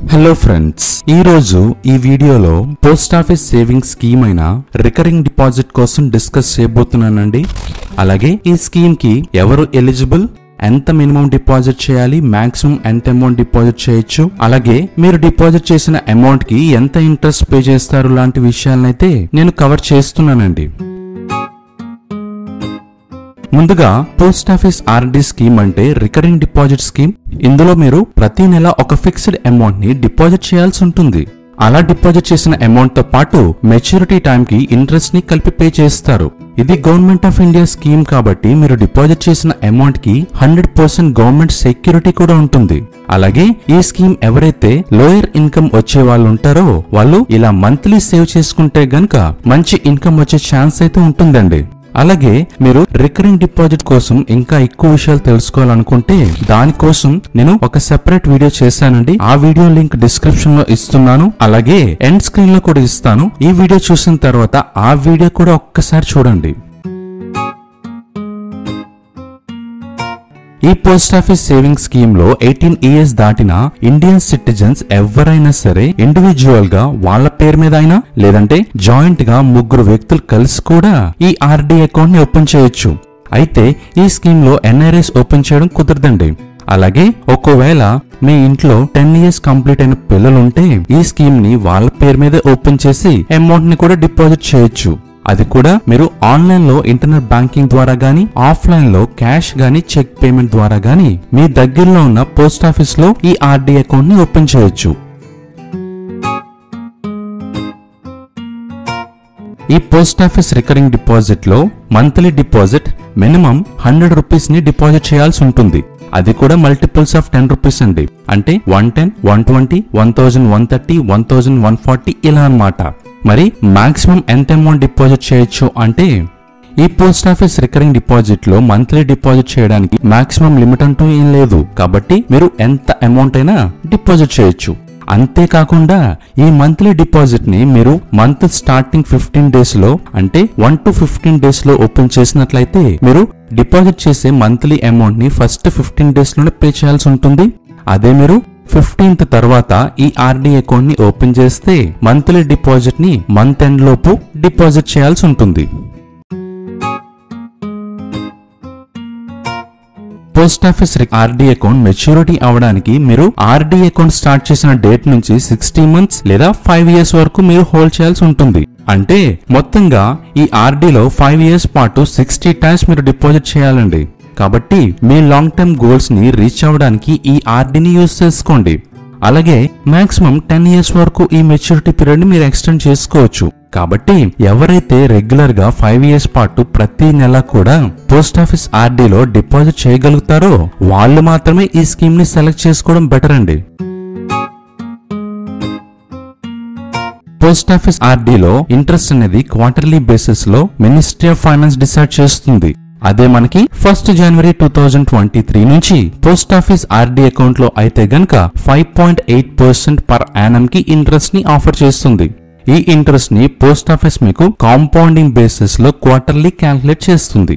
hello friends ఈ రోజు ఈ వీడియోలో పోస్ట్ ఆఫీస్ సేవింగ్స్ స్కీమ్ అయిన రికరింగ్ డిపాజిట్ కోసం డిస్కస్ చేయబోతున్నానండి అలాగే ఈ స్కీమ్ కి ఎవరు ఎలిజిబుల్ ఎంత మినిమం డిపాజిట్ చేయాలి మాక్సిమం ఎంత అమౌంట్ డిపాజిట్ చేయొచ్చు అలాగే మీరు డిపాజిట్ చేసిన అమౌంట్ కి ఎంత ఇంట్రెస్ట్ పే చేస్తారు లాంటి విషయాలనైతే నేను కవర్ చేస్తున్నానండి ముందుగా పోస్ట్ ఆఫీస్ ఆర్డి స్కీమ్ అంటే రికరింగ్ డిపాజిట్ స్కీమ్ ఇందులో మీరు ప్రతి నెల ఒక ఫిక్స్డ్ అమౌంట్ ని డిపాజిట్ చేయాల్సి ఉంటుంది అలా డిపాజిట్ చేసిన అమౌంట్ తో పాటు మెచ్యూరిటీ టైం కి ఇంట్రెస్ట్ ని కలిపి పే చేస్తారు ఇది గవర్నమెంట్ ఆఫ్ ఇండియా స్కీమ్ కాబట్టి మీరు డిపాజిట్ చేసిన అమౌంట్ కి హండ్రెడ్ పర్సెంట్ గవర్నమెంట్ సెక్యూరిటీ కూడా ఉంటుంది అలాగే ఈ స్కీమ్ ఎవరైతే లోయర్ ఇన్కమ్ వచ్చే వాళ్ళు ఉంటారో వాళ్ళు ఇలా మంత్లీ సేవ్ చేసుకుంటే గనక మంచి ఇన్కమ్ వచ్చే ఛాన్స్ అయితే ఉంటుందండి అలాగే మీరు రికరింగ్ డిపాజిట్ కోసం ఇంకా ఎక్కువ విషయాలు తెలుసుకోవాలనుకుంటే దానికోసం నేను ఒక సెపరేట్ వీడియో చేశానండి ఆ వీడియో లింక్ డిస్క్రిప్షన్ లో ఇస్తున్నాను అలాగే ఎండ్ స్క్రీన్ లో కూడా ఇస్తాను ఈ వీడియో చూసిన తర్వాత ఆ వీడియో కూడా ఒక్కసారి చూడండి ఈ పోస్ట్ ఆఫీస్ సేవింగ్ స్కీమ్ లో ఎయిటీన్ ఇయర్స్ దాటిన ఇండియన్ సిటిజన్స్ ఎవరైనా సరే ఇండివిజువల్ గా వాళ్ళ పేరు మీద అయినా లేదంటే జాయింట్ గా ముగ్గురు వ్యక్తులు కలిసి కూడా ఈ ఆర్డి అకౌంట్ ని ఓపెన్ చేయొచ్చు అయితే ఈ స్కీమ్ లో ఎన్ఆర్ఎస్ ఓపెన్ చేయడం కుదరదండి అలాగే ఒకవేళ మీ ఇంట్లో టెన్ ఇయర్స్ కంప్లీట్ అయిన పిల్లలుంటే ఈ స్కీమ్ ని వాళ్ళ పేరు మీదే ఓపెన్ చేసి అమౌంట్ ని కూడా డిపాజిట్ చేయొచ్చు అది కూడా మీరు ఆన్లైన్ లో ఇంటర్నెట్ బ్యాంకింగ్ ద్వారా గానీ ఆఫ్లైన్ లో క్యాష్ గానీ చెక్ పేమెంట్ ద్వారా గానీ మీ దగ్గరలో ఉన్న పోస్ట్ ఆఫీస్ లో ఈ ఆర్డి అకౌంట్ ని ఓపెన్ చేయొచ్చు ఈ పోస్ట్ ఆఫీస్ రికరింగ్ డిపాజిట్ లో monthly deposit minimum hundred rupees ని డిపాజిట్ చేయాల్సి ఉంటుంది అది కూడా మల్టిపుల్స్ ఆఫ్ టెన్ రూపీస్ అండి అంటే one ten one twenty one thousand one thirty one thousand one forty ఇలా అన్నమాట మరి మాక్సిమం ఎంత అమౌంట్ డిపాజిట్ చేయొచ్చు అంటే ఈ పోస్ట్ ఆఫీస్ రికరింగ్ డిపాజిట్ లో మంత్లీ డిపాజిట్ చేయడానికి మాక్సిమం లిమిట్ అంటూ ఏం లేదు కాబట్టి మీరు ఎంత అమౌంట్ అయినా డిపాజిట్ చేయొచ్చు అంతేకాకుండా ఈ మంత్లీ డిపాజిట్ ని మీరు మంత్ స్టార్టింగ్ ఫిఫ్టీన్ డేస్ లో అంటే వన్ టు ఫిఫ్టీన్ డేస్ లో ఓపెన్ చేసినట్లయితే మీరు డిపాజిట్ చేసే మంత్లీ అమౌంట్ ని ఫస్ట్ ఫిఫ్టీన్ డేస్ లోనే పే చేయాల్సి ఉంటుంది అదే మీరు ఫిఫ్టీన్త్ తర్వాత ఈ ఆర్డి అకౌంట్ ని ఓపెన్ చేస్తే మంత్లీ డిపాజిట్ ని మంత్ ఎండ్ లోపు డిపాజిట్ చేయాల్సి ఉంటుంది post office RD account maturity అవడానికి మీరు ఆర్డి అకౌంట్ స్టార్ట్ చేసిన డేట్ నుంచి సిక్స్టీ మంత్స్ లేదా ఫైవ్ ఇయర్స్ వరకు మీరు హోల్డ్ చేయాల్సి ఉంటుంది అంటే మొత్తంగా ఈ ఆర్డీలో ఫైవ్ ఇయర్స్ పాటు సిక్స్టీ టైమ్స్ మీరు డిపాజిట్ చేయాలండి కాబట్టి మీ లాంగ్ టర్మ్ గోల్స్ ని రీచ్ అవ్వడానికి ఈ ఆర్డీని యూజ్ చేసుకోండి అలాగే మాక్సిమం టెన్ ఇయర్స్ వరకు ఈ మెచ్యూరిటీ పీరియడ్ ని మీరు ఎక్స్టెండ్ చేసుకోవచ్చు కాబట్టి ఎవరైతే రెగ్యులర్ గా ఫైవ్ ఇయర్స్ పాటు ప్రతి నెల కూడా పోస్ట్ ఆఫీస్ ఆర్డీలో డిపాజిట్ చేయగలుగుతారో వాళ్ళు మాత్రమే ఈ స్కీమ్ ని సెలెక్ట్ చేసుకోవడం బెటర్ అండి పోస్ట్ ఆఫీస్ ఆర్డీలో ఇంట్రెస్ట్ అనేది క్వార్టర్లీ బేసిస్ లో మినిస్ట్రీ ఆఫ్ ఫైనాన్స్ డిసైడ్ చేస్తుంది అదే మనకి ఫస్ట్ జనవరి టూ థౌజండ్ ట్వంటీ త్రీ నుంచి పోస్ట్ ఆఫీస్ ఆర్డీ అకౌంట్ లో అయితే గనక five point eight percent per annum కి ఇంట్రెస్ట్ ని ఆఫర్ చేస్తుంది ఈ ఇంట్రెస్ట్ ని పోస్ట్ ఆఫీస్ మీకు కాంపౌండింగ్ బేసిస్ లో క్వార్టర్లీ క్యాల్కులేట్ చేస్తుంది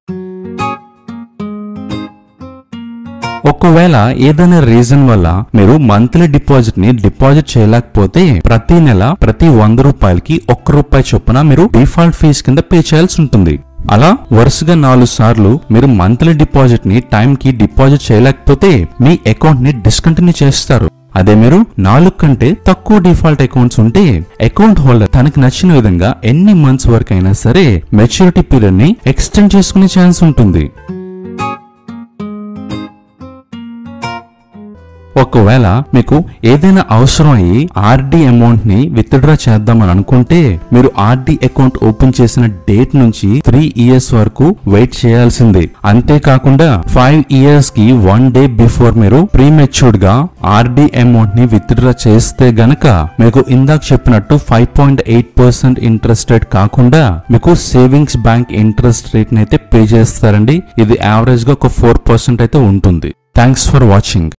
ఒకవేళ ఏదైనా రీజన్ వల్ల మీరు మంత్లీ డిపాజిట్ ని డిపాజిట్ చేయలేకపోతే ప్రతి నెల ప్రతి వంద రూపాయలకి ఒక్క రూపాయి చొప్పున మీరు డిఫాల్ట్ ఫీజు కింద పే చేయాల్సి ఉంటుంది అలా వరుసగా నాలుగు సార్లు మీరు మంత్లీ డిపాజిట్ ని టైం కి డిపాజిట్ చేయలేకపోతే మీ అకౌంట్ ని డిస్కంటిన్యూ చేస్తారు అదే మీరు నాలుగు కంటే తక్కువ డిఫాల్ట్ అకౌంట్స్ ఉంటే అకౌంట్ హోల్డర్ తనకి నచ్చిన విధంగా ఎన్ని మంత్స్ వరకు అయినా సరే మెచ్యూరిటీ పీరియడ్ ని ఎక్స్టెండ్ చేసుకునే ఛాన్స్ ఉంటుంది ఒకవేళ మీకు ఏదైనా అవసరం అయ్యి ఆర్డి అమౌంట్ ని విత్డ్రా చేద్దామని అనుకుంటే మీరు ఆర్డి అకౌంట్ ఓపెన్ చేసిన డేట్ నుంచి త్రీ ఇయర్స్ వరకు వెయిట్ చేయాల్సిందే అంతేకాకుండా ఫైవ్ ఇయర్స్ కి వన్ డే బిఫోర్ మీరు ప్రీమెచ్యూర్డ్ గా ఆర్డి అమౌంట్ ని విత్డ్రా చేస్తే గనక మీకు ఇందాక చెప్పినట్టు five point eight percent interest rate కాకుండా మీకు సేవింగ్స్ బ్యాంక్ ఇంట్రెస్ట్ రేట్ అయితే పే చేస్తారండి ఇది యావరేజ్ గా ఒక ఫోర్ పర్సెంట్ అయితే ఉంటుంది థ్యాంక్స్ ఫర్ వాచింగ్